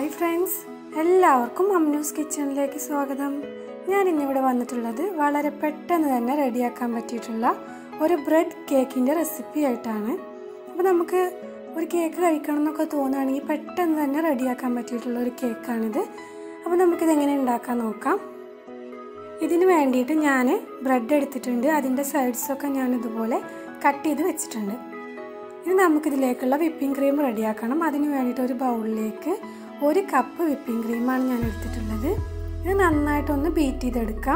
hi friends എല്ലാവർക്കും അമ്നൂസ് കിച്ചണിലേക്ക് സ്വാഗതം ഞാൻ ഇന്നിവിടെ വന്നിട്ടുള്ളത് വളരെ പെട്ടെന്ന് തന്നെ റെഡിയാക്കാൻ പറ്റിയിട്ടുള്ള ഒരു ബ്രെഡ് കേക്കിൻ്റെ റെസിപ്പി ആയിട്ടാണ് അപ്പോൾ നമുക്ക് ഒരു കേക്ക് കഴിക്കണം എന്നൊക്കെ തോന്നുകയാണെങ്കിൽ പെട്ടെന്ന് തന്നെ റെഡിയാക്കാൻ പറ്റിയിട്ടുള്ള ഒരു കേക്കാണിത് അപ്പോൾ നമുക്കിത് എങ്ങനെ ഉണ്ടാക്കാൻ നോക്കാം ഇതിന് വേണ്ടിയിട്ട് ഞാൻ ബ്രെഡ് എടുത്തിട്ടുണ്ട് അതിൻ്റെ സൈഡ്സൊക്കെ ഞാൻ ഇതുപോലെ കട്ട് ചെയ്ത് വെച്ചിട്ടുണ്ട് ഇനി നമുക്കിതിലേക്കുള്ള വിപ്പിംഗ് ക്രീം റെഡിയാക്കണം അതിന് വേണ്ടിയിട്ട് ഒരു ബൗളിലേക്ക് ഒരു കപ്പ് വിപ്പിംഗ് ക്രീമാണ് ഞാൻ എടുത്തിട്ടുള്ളത് ഇത് നന്നായിട്ടൊന്ന് ബീറ്റ് ചെയ്തെടുക്കാം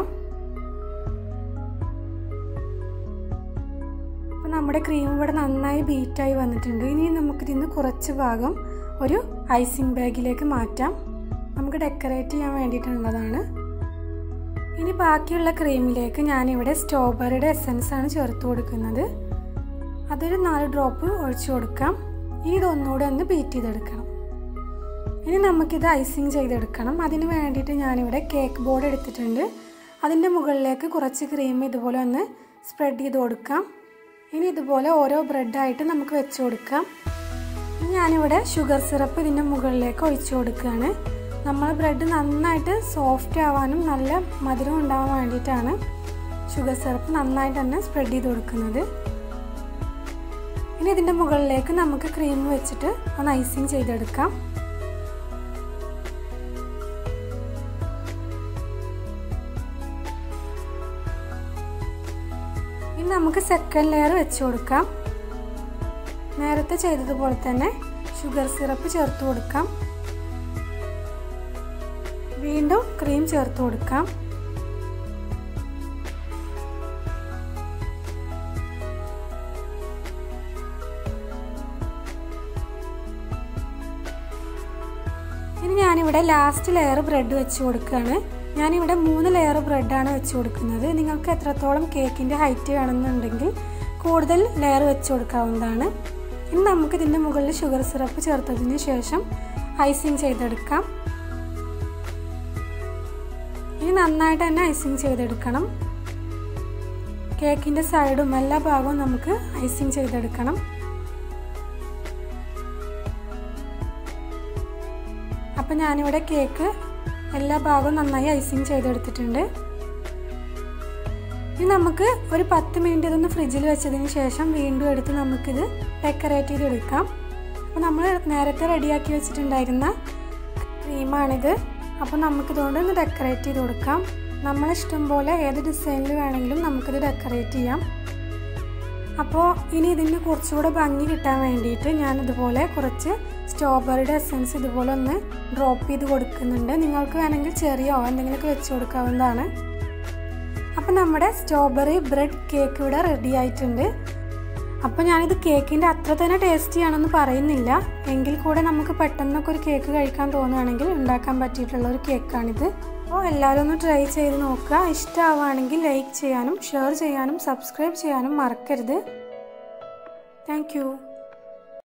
അപ്പോൾ നമ്മുടെ ക്രീം ഇവിടെ നന്നായി ബീറ്റായി വന്നിട്ടുണ്ട് ഇനി നമുക്കിതിന്ന് കുറച്ച് ഭാഗം ഒരു ഐസിങ് ബാഗിലേക്ക് മാറ്റാം നമുക്ക് ഡെക്കറേറ്റ് ചെയ്യാൻ വേണ്ടിയിട്ടുള്ളതാണ് ഇനി ബാക്കിയുള്ള ക്രീമിലേക്ക് ഞാനിവിടെ സ്ട്രോബെറിയുടെ എസൻസ് ആണ് ചേർത്ത് കൊടുക്കുന്നത് അതൊരു നാല് ഡ്രോപ്പ് ഒഴിച്ചു കൊടുക്കാം ഇനി ഇതൊന്നുകൂടെ ഒന്ന് ബീറ്റ് ചെയ്തെടുക്കണം ഇനി നമുക്കിത് ഐസിങ് ചെയ്തെടുക്കണം അതിന് വേണ്ടിയിട്ട് ഞാനിവിടെ കേക്ക് ബോർഡ് എടുത്തിട്ടുണ്ട് അതിൻ്റെ മുകളിലേക്ക് കുറച്ച് ക്രീം ഇതുപോലെ ഒന്ന് സ്പ്രെഡ് ചെയ്ത് കൊടുക്കാം ഇനി ഇതുപോലെ ഓരോ ബ്രെഡായിട്ട് നമുക്ക് വെച്ച് കൊടുക്കാം ഇനി ഞാനിവിടെ ഷുഗർ സിറപ്പ് ഇതിൻ്റെ മുകളിലേക്ക് ഒഴിച്ചു കൊടുക്കുകയാണ് നമ്മൾ ബ്രെഡ് നന്നായിട്ട് സോഫ്റ്റ് ആവാനും നല്ല മധുരം ഉണ്ടാവാൻ വേണ്ടിയിട്ടാണ് ഷുഗർ സിറപ്പ് നന്നായിട്ട് തന്നെ സ്പ്രെഡ് ചെയ്ത് കൊടുക്കുന്നത് ഇനി ഇതിൻ്റെ മുകളിലേക്ക് നമുക്ക് ക്രീം വെച്ചിട്ട് ഒന്ന് ഐസിങ് ചെയ്തെടുക്കാം ഇനി നമുക്ക് സെക്കൻഡ് ലെയർ വെച്ച് കൊടുക്കാം നേരത്തെ ചെയ്തതുപോലെ തന്നെ ഷുഗർ സിറപ്പ് ചേർത്ത് കൊടുക്കാം വീണ്ടും ക്രീം ചേർത്ത് കൊടുക്കാം ഇനി ഞാനിവിടെ ലാസ്റ്റ് ലെയർ ബ്രെഡ് വെച്ച് കൊടുക്കുകയാണ് ഞാനിവിടെ മൂന്ന് ലെയർ ബ്രെഡാണ് വെച്ച് കൊടുക്കുന്നത് നിങ്ങൾക്ക് എത്രത്തോളം കേക്കിൻ്റെ ഹൈറ്റ് വേണമെന്നുണ്ടെങ്കിൽ കൂടുതൽ ലെയർ വെച്ച് കൊടുക്കാവുന്നതാണ് ഇനി നമുക്ക് ഇതിൻ്റെ മുകളിൽ ഷുഗർ സിറപ്പ് ചേർത്തതിന് ശേഷം ഐസിങ് ചെയ്തെടുക്കാം ഇനി നന്നായിട്ട് തന്നെ ഐസിങ് ചെയ്തെടുക്കണം കേക്കിൻ്റെ സൈഡും എല്ലാ ഭാഗവും നമുക്ക് ഐസിങ് ചെയ്തെടുക്കണം അപ്പം ഞാനിവിടെ കേക്ക് എല്ലാ ഭാഗവും നന്നായി ഐസിങ് ചെയ്തെടുത്തിട്ടുണ്ട് ഇനി നമുക്ക് ഒരു പത്ത് മിനിറ്റ് ഇതൊന്ന് ഫ്രിഡ്ജിൽ വെച്ചതിന് ശേഷം വീണ്ടും എടുത്ത് നമുക്കിത് ഡെക്കറേറ്റ് ചെയ്തെടുക്കാം അപ്പോൾ നമ്മൾ നേരത്തെ റെഡിയാക്കി വെച്ചിട്ടുണ്ടായിരുന്ന ക്രീമാണിത് അപ്പോൾ നമുക്കിതുകൊണ്ട് ഒന്ന് ഡെക്കറേറ്റ് ചെയ്ത് കൊടുക്കാം നമ്മളിഷ്ടം പോലെ ഏത് ഡിസൈനിൽ വേണമെങ്കിലും നമുക്കിത് ഡെക്കറേറ്റ് ചെയ്യാം അപ്പോൾ ഇനി ഇതിന് കുറച്ചുകൂടെ ഭംഗി കിട്ടാൻ വേണ്ടിയിട്ട് ഞാൻ ഇതുപോലെ കുറച്ച് സ്ട്രോബെറിയുടെ എസൻസ് ഇതുപോലെ ഒന്ന് ഡ്രോപ്പ് ചെയ്ത് കൊടുക്കുന്നുണ്ട് നിങ്ങൾക്ക് വേണമെങ്കിൽ ചെറിയോ എന്തെങ്കിലുമൊക്കെ വെച്ച് കൊടുക്കാവുന്നതാണ് അപ്പോൾ നമ്മുടെ സ്ട്രോബെറി ബ്രെഡ് കേക്ക് ഇവിടെ റെഡി ആയിട്ടുണ്ട് അപ്പോൾ ഞാനിത് കേക്കിൻ്റെ അത്ര തന്നെ ടേസ്റ്റി ആണെന്ന് പറയുന്നില്ല എങ്കിൽ കൂടെ നമുക്ക് പെട്ടെന്നൊക്കെ ഒരു കേക്ക് കഴിക്കാൻ തോന്നുകയാണെങ്കിൽ ഉണ്ടാക്കാൻ പറ്റിയിട്ടുള്ള ഒരു കേക്കാണിത് അപ്പോൾ എല്ലാവരും ഒന്ന് ട്രൈ ചെയ്ത് നോക്കുക ഇഷ്ടമാവുകയാണെങ്കിൽ ലൈക്ക് ചെയ്യാനും ഷെയർ ചെയ്യാനും സബ്സ്ക്രൈബ് ചെയ്യാനും മറക്കരുത് താങ്ക്